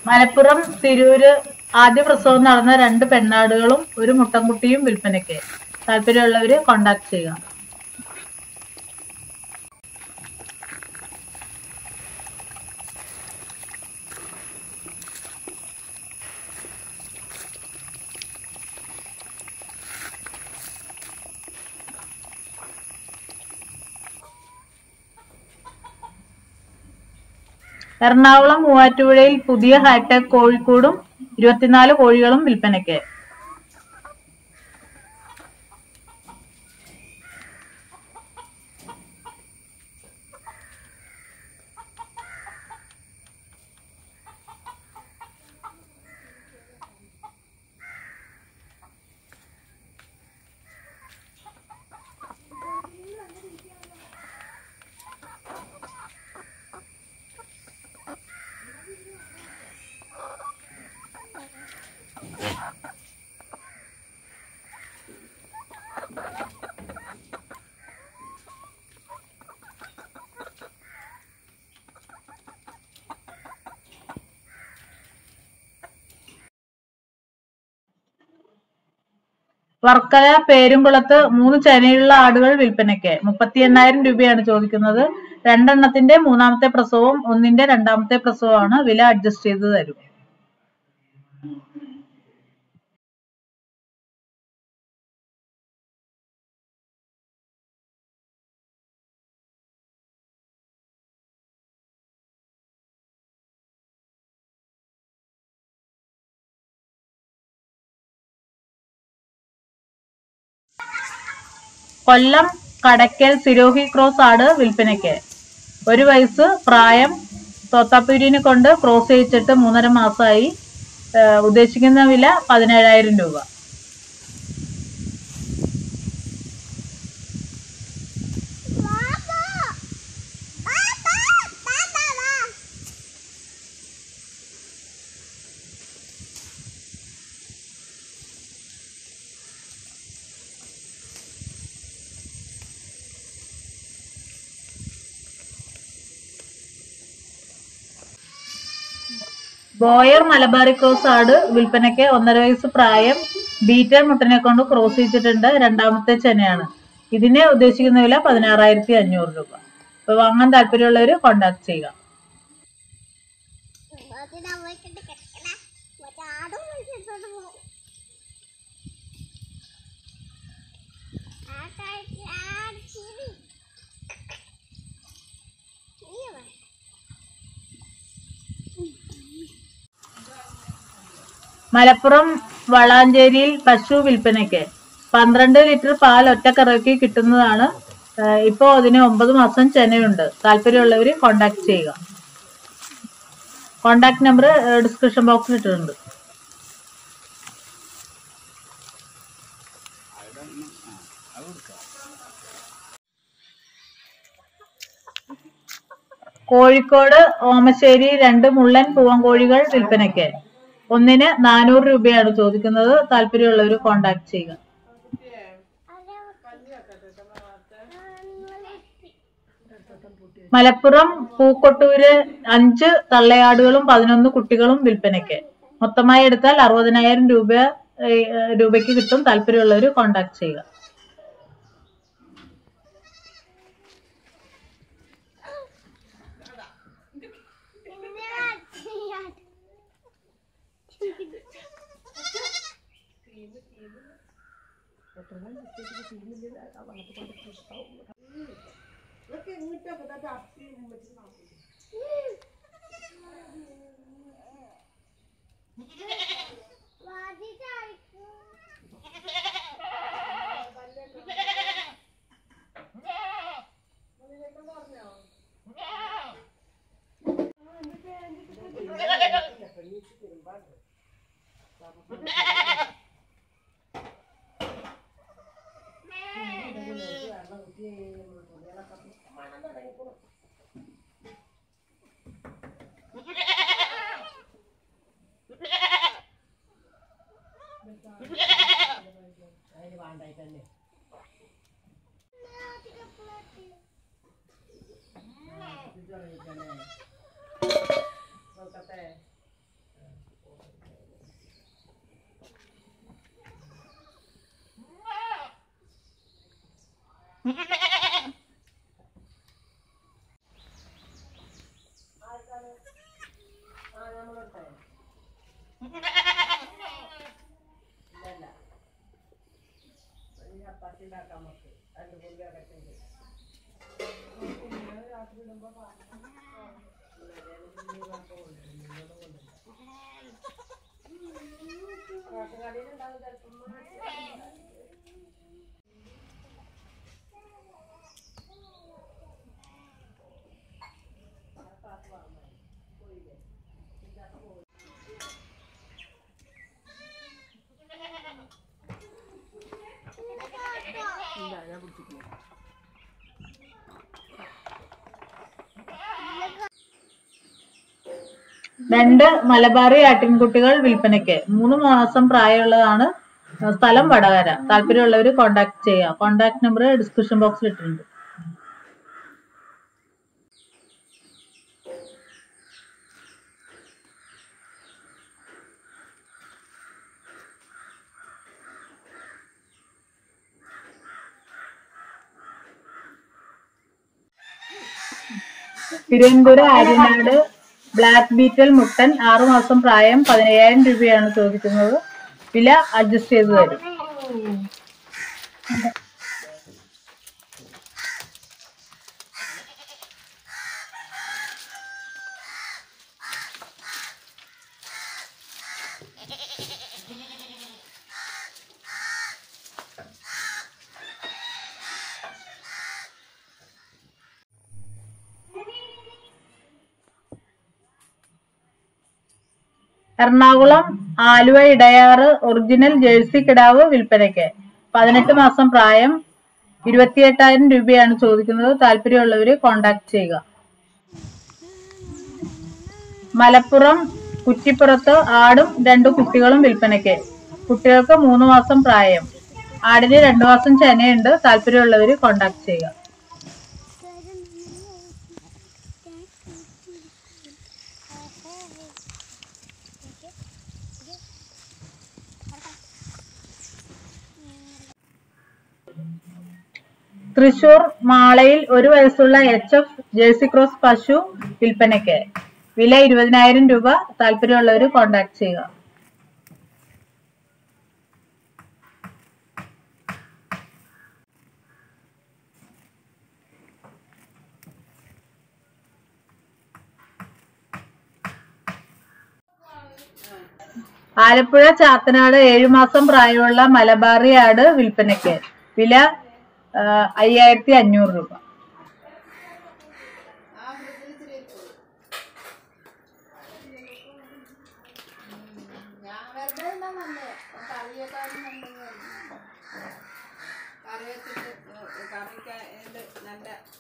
മലപ്പുറം തിരൂര് ആദ്യ പ്രസവം നടന്ന രണ്ട് പെണ്ണാടുകളും ഒരു മുട്ടൻകുട്ടിയും വിൽപ്പനയ്ക്ക് താല്പര്യമുള്ളവര് കോണ്ടാക്ട് ചെയ്യുക എറണാകുളം മൂവാറ്റുപുഴയിൽ പുതിയ ഹൈടെക് കോഴിക്കോടും ഇരുപത്തിനാല് കോഴികളും വിൽപ്പനയ്ക്ക് വർക്കല പേരുംകുളത്ത് മൂന്ന് ചനയുള്ള ആടുകൾ വിൽപ്പനയ്ക്ക് മുപ്പത്തി എണ്ണായിരം രൂപയാണ് ചോദിക്കുന്നത് രണ്ടെണ്ണത്തിന്റെ മൂന്നാമത്തെ പ്രസവവും ഒന്നിന്റെ രണ്ടാമത്തെ പ്രസവമാണ് വില അഡ്ജസ്റ്റ് ചെയ്ത് തരും കൊല്ലം കടയ്ക്കൽ സിരോഹി ക്രോസ് ആട് വിൽപ്പനയ്ക്ക് ഒരു വയസ്സ് പ്രായം തോത്താപ്പൂരിനെ കൊണ്ട് ക്രോസ് ചെയ്യിച്ചിട്ട് മൂന്നര മാസമായി ഏഹ് ഉദ്ദേശിക്കുന്ന വില പതിനേഴായിരം രൂപ ബോയർ മലബാറി ക്രോസ് ആട് വിൽപ്പനയ്ക്ക് ഒന്നര വയസ്സ് പ്രായം ബീറ്റൽ മുട്ടനെ കൊണ്ട് ക്രോസ് ചെയ്യിച്ചിട്ടുണ്ട് രണ്ടാമത്തെ ചെനയാണ് ഇതിന് ഉദ്ദേശിക്കുന്ന വില പതിനാറായിരത്തി അഞ്ഞൂറ് രൂപ അപ്പൊ വാങ്ങാൻ താല്പര്യമുള്ളവർ കോണ്ടാക്ട് ചെയ്യുക മലപ്പുറം വളാഞ്ചേരിയിൽ പശു വിൽപ്പനയ്ക്ക് പന്ത്രണ്ട് ലിറ്റർ പാൽ ഒറ്റക്കറക്കി കിട്ടുന്നതാണ് ഏഹ് ഇപ്പോ അതിന് ഒമ്പത് മാസം ചെനയുണ്ട് താല്പര്യമുള്ളവർ കോണ്ടാക്ട് ചെയ്യുക കോണ്ടാക്ട് നമ്പർ ഡിസ്ക്രിപ്ഷൻ ബോക്സിൽ ഇട്ടിട്ടുണ്ട് കോഴിക്കോട് ഓമശ്ശേരി രണ്ട് മുള്ളൻ പൂവൻകോഴികൾ വിൽപ്പനയ്ക്ക് ഒന്നിന് നാനൂറ് രൂപയാണ് ചോദിക്കുന്നത് താല്പര്യമുള്ളവർ കോണ്ടാക്ട് ചെയ്യുക മലപ്പുറം പൂക്കൊട്ടൂര് അഞ്ച് തള്ളയാടുകളും പതിനൊന്ന് കുട്ടികളും വിൽപ്പനയ്ക്ക് മൊത്തമായി എടുത്താൽ അറുപതിനായിരം രൂപ ഏഹ്, രൂപയ്ക്ക് കിട്ടും താല്പര്യമുള്ളവർ കോണ്ടാക്ട് ചെയ്യുക രണ്ട് മലബാറി ആട്ടിൻകുട്ടികൾ വിൽപ്പനയ്ക്ക് മൂന്ന് മാസം പ്രായമുള്ളതാണ് സ്ഥലം വടകര താല്പര്യമുള്ളവർ കോൺടാക്ട് ചെയ്യുക കോൺടാക്ട് നമ്പർ ഡിസ്ക്രിപ്ഷൻ ബോക്സിൽ ഇട്ടിട്ടുണ്ട് തിരുവനന്തപുരം ആര്യനാട് ബ്ലാക്ക് ബീറ്റൽ മുട്ടൻ ആറു മാസം പ്രായം പതിനയ്യായിരം രൂപയാണ് ചോദിക്കുന്നത് വില അഡ്ജസ്റ്റ് ചെയ്ത് തരും എറണാകുളം ആലുവ ഇടയാറ് ഒറിജിനൽ ജേഴ്സി കിടാവ് വിൽപ്പനയ്ക്ക് പതിനെട്ട് മാസം പ്രായം ഇരുപത്തിയെട്ടായിരം രൂപയാണ് ചോദിക്കുന്നത് താല്പര്യമുള്ളവര് കോണ്ടാക്ട് ചെയ്യുക മലപ്പുറം കുറ്റിപ്പുറത്ത് ആടും രണ്ടു കുട്ടികളും വിൽപ്പനയ്ക്ക് കുട്ടികൾക്ക് മൂന്ന് മാസം പ്രായം ആടിന് രണ്ടു മാസം ചെനയുണ്ട് താല്പര്യമുള്ളവര് കോണ്ടാക്ട് ചെയ്യുക തൃശൂർ മാളയിൽ ഒരു വയസ്സുള്ള എച്ച് എഫ് ജേഴ്സി ക്രോസ് പശു വിൽപ്പനയ്ക്ക് വില ഇരുപതിനായിരം രൂപ താല്പര്യമുള്ളവർ കോണ്ടാക്ട് ചെയ്യുക ആലപ്പുഴ ചാത്തനാട് ഏഴുമാസം പ്രായമുള്ള മലബാറി ആട് വിൽപ്പനയ്ക്ക് വില ആ, അയ്യായിരത്തി അഞ്ഞൂറ് രൂപ ഞാൻ വെറുതെ എന്താ നല്ലത് കറിയേക്കാളും നല്ലത് കറി വെച്ചിട്ട് കറിക്ക് നല്ല